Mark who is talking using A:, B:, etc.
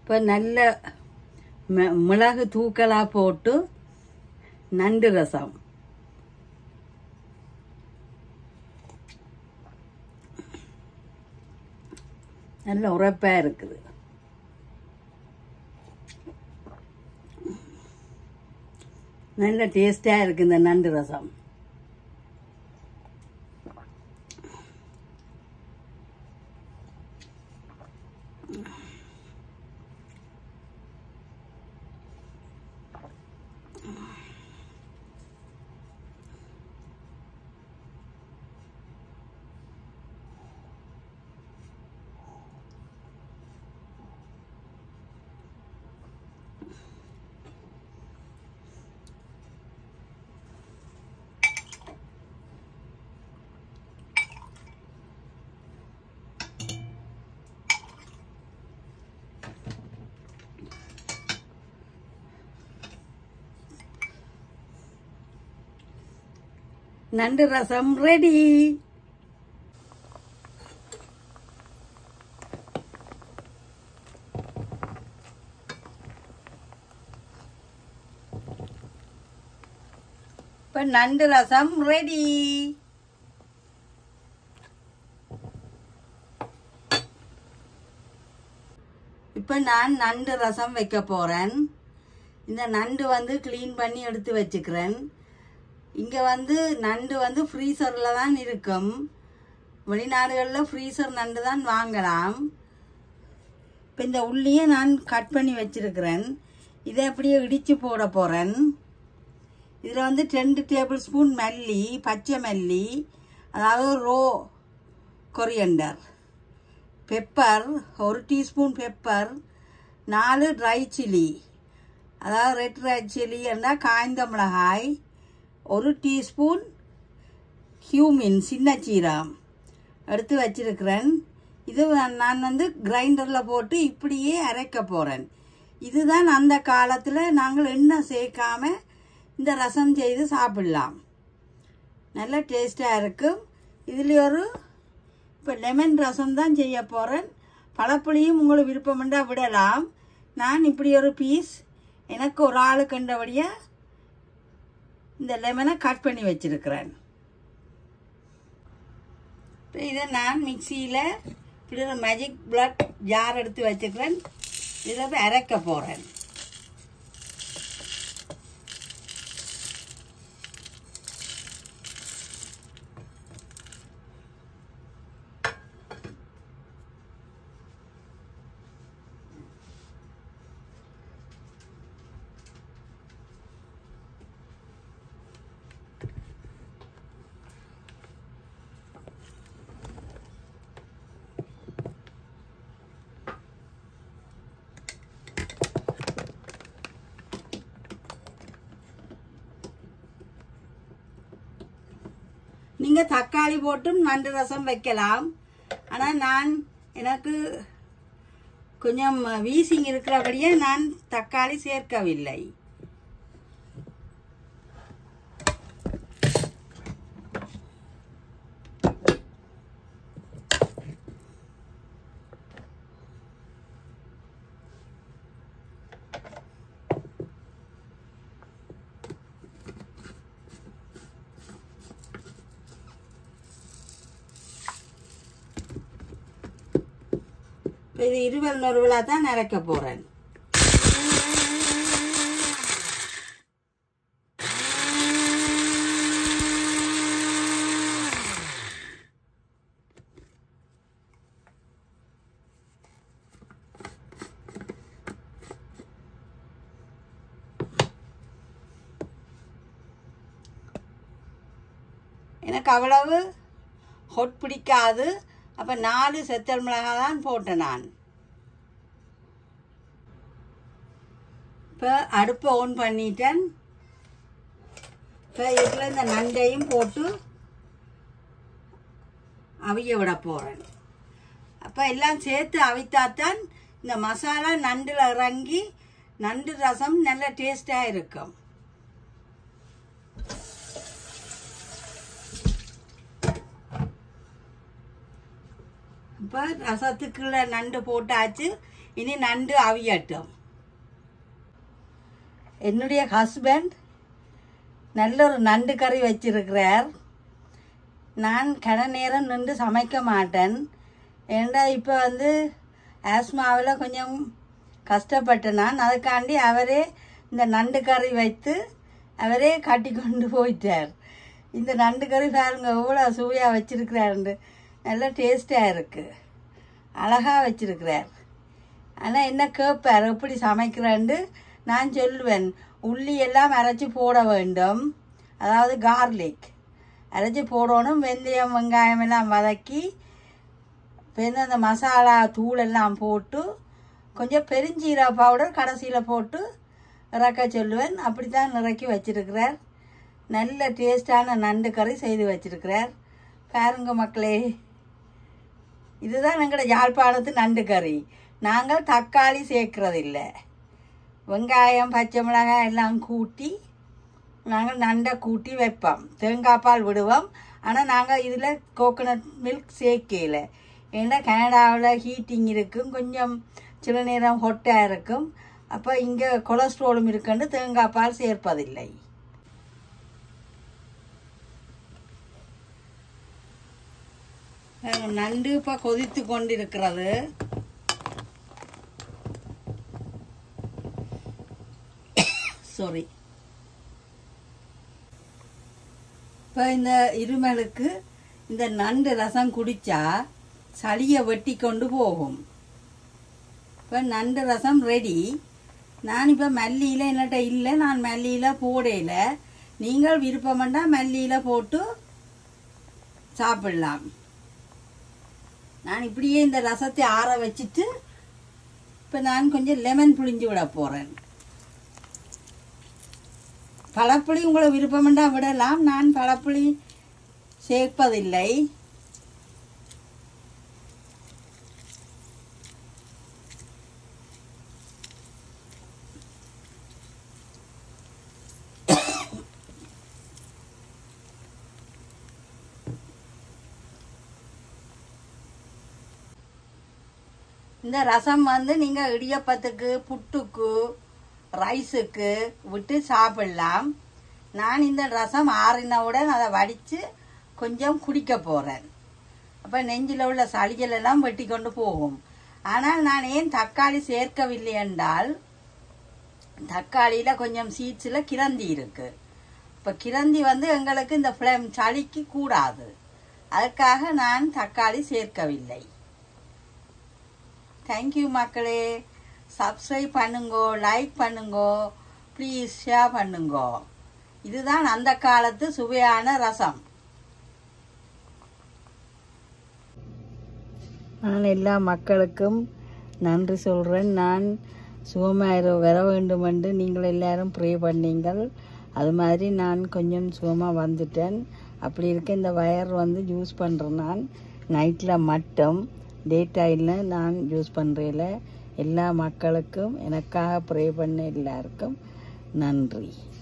A: இப்போ நல்ல மி- மிளகு தூக்கலாக போட்டு நண்டு ரசம் நல்ல உரைப்பாக இருக்குது நல்ல டேஸ்டாக இருக்குது இந்த நண்டு ரசம் நண்டு ரசம் ரெடி இப்ப நண்டு ரசம் ரெடி இப்ப நான் நண்டு ரசம் வைக்க போறேன் இந்த நண்டு வந்து க்ளீன் பண்ணி எடுத்து வச்சுக்கிறேன் இங்கே வந்து நண்டு வந்து ஃப்ரீசரில் தான் இருக்கும் வெளிநாடுகளில் ஃப்ரீசர் நண்டு தான் வாங்கலாம் இப்போ இந்த உள்ளியை நான் கட் பண்ணி வச்சிருக்கிறேன் இதை அப்படியே இடித்து போட போகிறேன் இதில் வந்து ரெண்டு டேபிள் ஸ்பூன் மல்லி பச்சை மல்லி அதாவது ரோ கொரியண்டர் பெப்பர் ஒரு டீஸ்பூன் பெப்பர் நாலு ட்ரை சில்லி அதாவது ரெட் ரெட் சில்லி என்றால் காய்ந்த மிளகாய் ஒரு டீஸ்பூன் ஹியூமின் சின்ன சீரம் எடுத்து வச்சிருக்கிறேன் இது வ- நான் வந்து கிரைண்டரில் போட்டு இப்படியே அரைக்க போகிறேன் இதுதான் அந்த காலத்தில் நாங்கள் எண்ணெய் சேர்க்காம இந்த ரசம் செய்து சாப்பிடலாம் நல்ல டேஸ்டாக இருக்கும் இதில் ஒரு இப்போ லெமன் ரசம் தான் செய்ய போகிறேன் பழப்புளியும் உங்களுக்கு விருப்பமெண்டா விடலாம் நான் இப்படி ஒரு பீஸ் எனக்கு ஒரு ஆளு கண்டபடியாக இந்த லெமனை கட் பண்ணி வச்சிருக்கிறேன் இப்போ இதை நான் மிக்சியில் இப்படி ஒரு மேஜிக் பிளட் ஜார் எடுத்து வச்சுக்கிறேன் இதை போய் அரைக்க போகிறேன் நீங்கள் தக்காளி போட்டும் நண்டு ரசம் வைக்கலாம் ஆனால் நான் எனக்கு கொஞ்சம் வீசிங் இருக்கிறபடியே நான் தக்காளி சேர்க்கவில்லை இப்ப இது இருவல் நொறுவலாக தான் நிறக்க போகிறேன் எனக்கு அவ்வளவு ஹொட் பிடிக்காது அப்போ நாலு செத்தல் மிளகாய் தான் போட்டேன் நான் இப்போ அடுப்பை ஆன் பண்ணிட்டேன் இப்போ இதில் இந்த நண்டையும் போட்டு அவிய விட போகிறேன் அப்போ எல்லாம் சேர்த்து அவித்தாத்தான் இந்த மசாலா நண்டில் இறங்கி நண்டு ரசம் நல்ல டேஸ்டாக இருக்கும் இப்போ ரசத்துக்குள்ள நண்டு போட்டாச்சு இனி நண்டு அவியட்டும் என்னுடைய ஹஸ்பண்ட் நல்ல ஒரு நண்டு கறி வச்சிருக்கிறார் நான் கன நேரம் நின்று சமைக்க மாட்டேன் ஏண்டா இப்போ வந்து ஆஸ்மாவில் கொஞ்சம் கஷ்டப்பட்டேன் நான் அதுக்காண்டி அவரே இந்த நண்டு கறி வைத்து அவரே கட்டி கொண்டு போயிட்டார் இந்த நண்டு கறி பாருங்க எவ்வளோ சுவையாக வச்சிருக்கிறாருண்டு நல்லா டேஸ்டாக இருக்குது அழகாக வச்சிருக்கிறார் ஆனால் என்ன கேட்பார் எப்படி சமைக்கிறேன்ட்டு நான் சொல்லுவேன் உள்ளி எல்லாம் அரைச்சி போட வேண்டும் அதாவது கார்லிக் அரைச்சி போடணும் வெந்தயம் வெங்காயம் எல்லாம் வதக்கி பின்ன அந்த மசாலா தூள் எல்லாம் போட்டு கொஞ்சம் பெருஞ்சீரக பவுடர் கடைசியில் போட்டு இறக்க சொல்லுவேன் அப்படி தான் இறக்கி வச்சிருக்கிறார் நல்ல டேஸ்டான நண்டு கறி செய்து வச்சிருக்கிறார் பாருங்க மக்களே இதுதான் எங்களோட யாழ்ப்பாணத்து நண்டு கறி நாங்கள் தக்காளி சேர்க்கறதில்ல வெங்காயம் பச்சை மிளகாய் எல்லாம் கூட்டி நாங்கள் நண்டை கூட்டி வைப்போம் தேங்காய் பால் விடுவோம் ஆனால் நாங்கள் இதில் கோகோனட் மில்க் சேர்க்கல ஏன்னா கனடாவில் ஹீட்டிங் இருக்கும் கொஞ்சம் சில நேரம் ஹொட்டாக இருக்கும் அப்போ இங்கே கொலஸ்ட்ராலும் இருக்குன்னு தேங்காய் பால் சேர்ப்பதில்லை அஹ் நண்டு இப்போ கொதித்து கொண்டிருக்கிறது சாரி இப்போ இந்த இருமலுக்கு இந்த நண்டு ரசம் குடிச்சா சளியை வெட்டி கொண்டு போகும் இப்போ நண்டு ரசம் ரெடி நான் இப்போ மல்லியில் என்னட்ட இல்லை நான் மல்லியில் போடையில நீங்கள் விருப்பம்ண்டா மல்லியில் போட்டு சாப்பிடலாம் நான் இப்படியே இந்த ரசத்தை ஆற வச்சுட்டு இப்போ நான் கொஞ்சம் லெமன் புளிஞ்சு விட போகிறேன் பழப்புளி உங்களை விருப்பமெண்டா விடலாம் நான் பழப்புளி சேர்ப்பதில்லை இந்த ரசம் வந்து நீங்கள் இடியப்பத்துக்கு புட்டுக்கு ரைஸுக்கு விட்டு சாப்பிடலாம் நான் இந்த ரசம் ஆறினவுடன் அதை வடித்து கொஞ்சம் குடிக்க போகிறேன் அப்போ நெஞ்சில் உள்ள சளிகள் எல்லாம் வெட்டி கொண்டு போகும் ஆனால் நான் ஏன் தக்காளி சேர்க்கவில்லை என்றால் தக்காளியில் கொஞ்சம் சீட்ஸில் கிரந்தி இருக்கு இப்போ கிரந்தி வந்து எங்களுக்கு இந்த ஃப்ளேம் சளிக்கு கூடாது அதுக்காக நான் தக்காளி சேர்க்கவில்லை தேங்க்யூ மக்களே சப்ஸ்கிரைப் பண்ணுங்கோ லைக் பண்ணுங்கோ ப்ளீஸ் ஷேர் பண்ணுங்கோ இதுதான் அந்த காலத்து சுவையான ரசம் நான் எல்லா மக்களுக்கும் நன்றி சொல்கிறேன் நான் சுகமாக வர வேண்டும் என்று நீங்கள் எல்லாரும் ப்ரே பண்ணீங்கள் அது மாதிரி நான் கொஞ்சம் சுகமாக வந்துட்டேன் அப்படி இருக்க இந்த வயர் வந்து யூஸ் பண்ணுறேன் நான் நைட்டில் மட்டும் டே டைமில் நான் யூஸ் பண்ணுறதில்ல எல்லா மக்களுக்கும் எனக்காக ப்ரே பண்ண எல்லாருக்கும் நன்றி